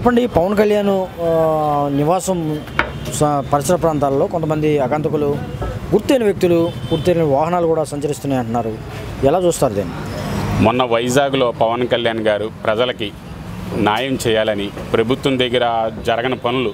చెప్పండి పవన్ కళ్యాణ్ ఆ, నివాసం స- పరిసర ప్రాంతాల్లో కొంతమంది అగంతకులు గుర్తైన వ్యక్తులు గుర్తైన వాహనాలు కూడా సంచరిస్తున్నాయి అంటున్నారు ఎలా చూస్తారు దీన్ని మొన్న వైజాగ్లో పవన్ కళ్యాణ్ గారు ప్రజలకి న్యాయం చేయాలని ప్రభుత్వం దగ్గర జరగని పనులు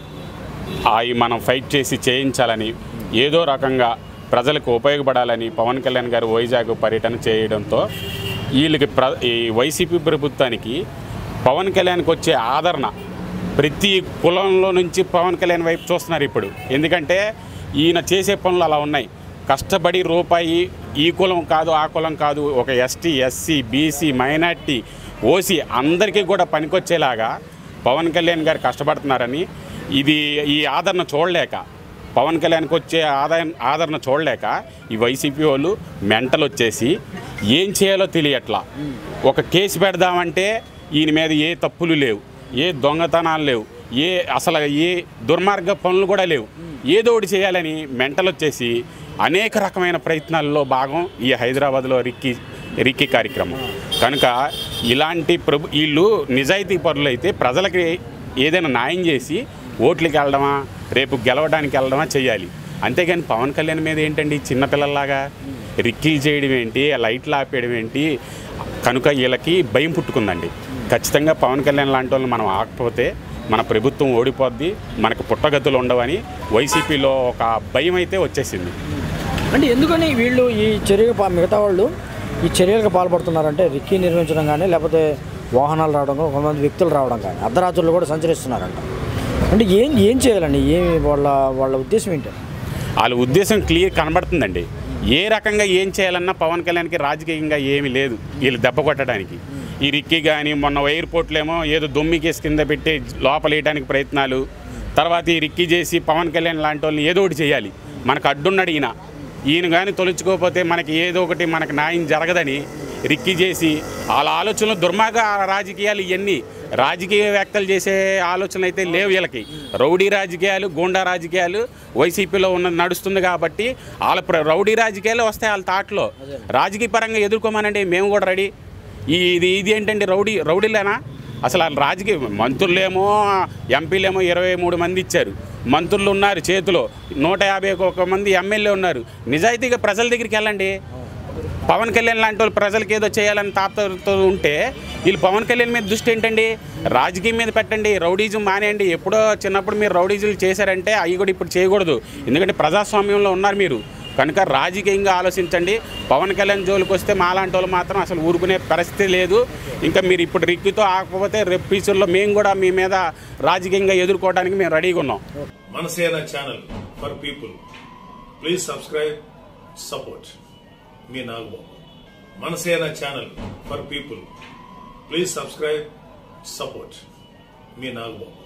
అవి మనం ఫైట్ చేసి చేయించాలని ఏదో రకంగా ప్రజలకు ఉపయోగపడాలని పవన్ కళ్యాణ్ గారు వైజాగ్ పర్యటన చేయడంతో వీళ్ళకి ప్ర ఈ వైసీపీ ప్రభుత్వానికి పవన్ కళ్యాణ్కి వచ్చే ఆదరణ ప్రతి కులంలో నుంచి పవన్ కళ్యాణ్ వైపు చూస్తున్నారు ఇప్పుడు ఎందుకంటే ఈయన చేసే పనులు అలా ఉన్నాయి కష్టపడి రూపాయి ఈ కులం కాదు ఆ కులం కాదు ఒక ST SC BC minority OC అందరికీ కూడా పనికొచ్చేలాగా పవన్ కళ్యాణ్ గారు కష్టపడుతున్నారని ఇది ఈ ఆదరణ చూడలేక పవన్ కళ్యాణ్కి వచ్చే ఆదాయం ఆదరణ చూడలేక ఈ వైసీపీ వాళ్ళు మెంటలు వచ్చేసి ఏం చేయాలో తెలియట్లా ఒక కేసు పెడదామంటే ఈయన మీద ఏ తప్పులు లేవు ఏ దొంగతనాలు లేవు ఏ అసలు ఏ దుర్మార్గ పనులు కూడా లేవు ఏదో ఒకటి చేయాలని మెంటలు వచ్చేసి అనేక రకమైన ప్రయత్నాల్లో భాగం ఈ హైదరాబాద్లో రిక్కీ రిక్కీ కార్యక్రమం కనుక ఇలాంటి ప్రభు వీళ్ళు నిజాయితీ పరులు అయితే ప్రజలకి ఏదైనా న్యాయం చేసి ఓట్లకి వెళ్ళడమా రేపు గెలవడానికి వెళ్ళడమా చేయాలి అంతేగాని పవన్ కళ్యాణ్ మీద ఏంటండి చిన్నపిల్లల్లాగా రిక్కీలు చేయడం ఏంటి లైట్లు ఆపేయడం ఏంటి కనుక వీళ్ళకి భయం పుట్టుకుందండి ఖచ్చితంగా పవన్ కళ్యాణ్ లాంటి వాళ్ళని మనం ఆకపోతే మన ప్రభుత్వం ఓడిపోద్ది మనకు పుట్టగతులు ఉండవని వైసీపీలో ఒక భయం అయితే వచ్చేసింది అంటే ఎందుకని వీళ్ళు ఈ చర్యకు పా- మిగతా వాళ్ళు ఈ చర్యలకు పాల్పడుతున్నారంటే రిక్కీ నిర్మించడం కానీ లేకపోతే వాహనాలు రావడం కానీ కొంతమంది వ్యక్తులు రావడం కానీ అర్ధరాత్రులు కూడా సంచరిస్తున్నారంట అంటే ఏం ఏం చేయాలండి ఏమి వాళ్ళ వాళ్ళ ఉద్దేశం ఏంటి వాళ్ళ ఉద్దేశం క్లియర్ కనబడుతుందండి ఏ రకంగా ఏం చేయాలన్నా పవన్ కళ్యాణ్కి రాజకీయంగా ఏమీ లేదు వీళ్ళు దెబ్బ కొట్టడానికి ఈ రిక్కీ కానీ మొన్న ఎయిర్పోర్ట్లో ఏమో ఏదో దొమ్మి కేసు కింద పెట్టి లోపల వేయడానికి ప్రయత్నాలు తర్వాత ఈ రిక్కీ చేసి పవన్ కళ్యాణ్ లాంటి వాళ్ళని ఏదో ఒకటి చేయాలి మనకు అడ్డున్నాడు ఈయన ఈయన కానీ తొలుచుకోకపోతే మనకి ఏదో ఒకటి మనకు న్యాయం జరగదని రిక్కీ చేసి వాళ్ళ ఆలోచనలు దుర్మార్గ రాజకీయాలు ఇవన్నీ రాజకీయ వ్యాఖ్యలు చేసే ఆలోచనలు అయితే లేవు వీళ్ళకి రౌడీ రాజకీయాలు గూండా రాజకీయాలు వైసీపీలో ఉన్న నడుస్తుంది కాబట్టి వాళ్ళ ప్ర- రౌడీ రాజకీయాలు వస్తాయి వాళ్ళ తాటలో రాజకీయ పరంగా ఎదుర్కోమనండి మేము కూడా రెడీ ఈ ఇది ఇది ఏంటండి రౌడీ రౌడీలేనా అసలు వాళ్ళ రాజకీయ మంత్రులేమో ఎంపీలేమో ఇరవై మూడు మంది ఇచ్చారు మంత్రులు ఉన్నారు చేతిలో నూట యాభై ఒక మంది ఎమ్మెల్యే ఉన్నారు నిజాయితీగా ప్రజల దగ్గరికి వెళ్ళండి పవన్ కళ్యాణ్ లాంటి వాళ్ళు ప్రజలకు ఏదో చేయాలని తాపతో ఉంటే వీళ్ళు పవన్ కళ్యాణ్ మీద దృష్టి ఏంటండి రాజకీయం మీద పెట్టండి రౌడీజం మానేయండి ఎప్పుడో చిన్నప్పుడు మీరు రౌడీజులు చేశారంటే అవి కూడా ఇప్పుడు చేయకూడదు ఎందుకంటే ప్రజాస్వామ్యంలో ఉన్నారు మీరు కనుక రాజకీయంగా ఆలోచించండి పవన్ కళ్యాణ్ జోలికి వస్తే మాలాంటి వాళ్ళు మాత్రం అసలు ఊరుకునే పరిస్థితి లేదు ఇంకా మీరు ఇప్పుడు రిక్కితో ఆకపోతే రేపు ఫ్యూచర్లో మేము కూడా మీ మీద రాజకీయంగా ఎదుర్కోవడానికి మేము రెడీగా ఉన్నాం Manasena channel for people please subscribe support మీ Nagababu Manasena channel for people please subscribe support మీ నాగబాబు